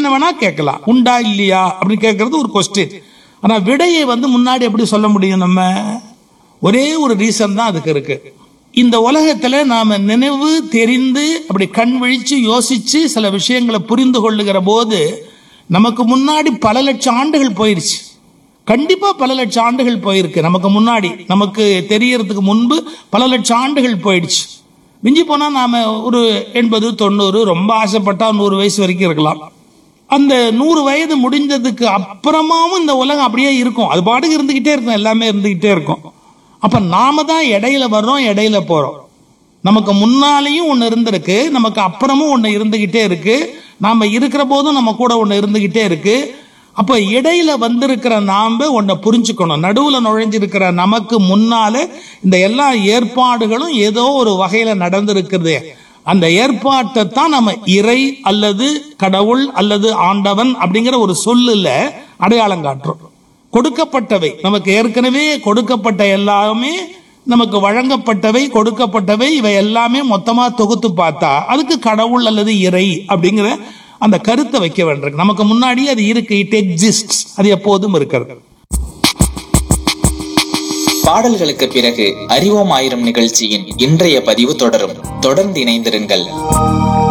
என்ன வேணா கேட்கலாம் உண்டா இல்லையா அப்படின்னு கேட்கறது ஒரு கொஸ்டின் ஆனா விடையை வந்து முன்னாடி எப்படி சொல்ல முடியும் நம்ம ஒரே ஒரு ரீசன் தான் அதுக்கு இருக்கு இந்த உலகத்துல நாம நினைவு தெரிந்து அப்படி கண் விழிச்சு யோசிச்சு சில விஷயங்களை புரிந்து கொள்ளுகிற போது நமக்கு முன்னாடி பல லட்சம் ஆண்டுகள் போயிருச்சு கண்டிப்பா பல லட்சம் ஆண்டுகள் போயிருக்கு நமக்கு முன்னாடி நமக்கு தெரியறதுக்கு முன்பு பல லட்சம் ஆண்டுகள் போயிடுச்சு மிஞ்சி போனா நாம ஒரு எண்பது தொண்ணூறு ரொம்ப ஆசைப்பட்டா நூறு வயசு வரைக்கும் இருக்கலாம் அந்த நூறு வயது முடிஞ்சதுக்கு அப்புறமாவும் இந்த உலகம் அப்படியே இருக்கும் அது பாட்டுக்கு இருந்துகிட்டே இருக்கும் எல்லாமே இருந்துகிட்டே இருக்கும் அப்ப நாம தான் இடையில வர்றோம் இடையில போறோம் நமக்கு முன்னாலேயும் ஒண்ணு இருந்திருக்கு நமக்கு அப்புறமும் ஒண்ணு இருந்துகிட்டே இருக்கு நாம இருக்கிற போதும் நம்ம கூட ஒண்ணு இருந்துகிட்டே இருக்கு அப்ப இடையில வந்திருக்கிற நாம ஒன்ன புரிஞ்சுக்கணும் நடுவுல நுழைஞ்சிருக்கிற நமக்கு முன்னால இந்த எல்லா ஏற்பாடுகளும் ஏதோ ஒரு வகையில நடந்திருக்கிறது அந்த ஏற்பாட்டை தான் நம்ம இறை அல்லது கடவுள் அல்லது ஆண்டவன் அப்படிங்கிற ஒரு சொல்லுல அடையாளம் காட்டுறோம் கொடுக்கப்பட்டவை நமக்கு ஏற்கனவே கொடுக்கப்பட்ட எல்லாமே நமக்கு வழங்கப்பட்டவை கொடுக்கப்பட்டவை இவை எல்லாமே மொத்தமா தொகுத்து பார்த்தா அதுக்கு கடவுள் அல்லது இறை அப்படிங்கிற அந்த கருத்தை வைக்க வேண்டியிருக்கு நமக்கு முன்னாடி அது இருக்கு இட் எக்ஸிஸ்ட் அது எப்போதும் இருக்கிறது பாடல்களுக்கு பிறகு அறிவோம் ஆயிரம் நிகழ்ச்சியின் இன்றைய பதிவு தொடரும் தொடர்ந்து இணைந்திருங்கள்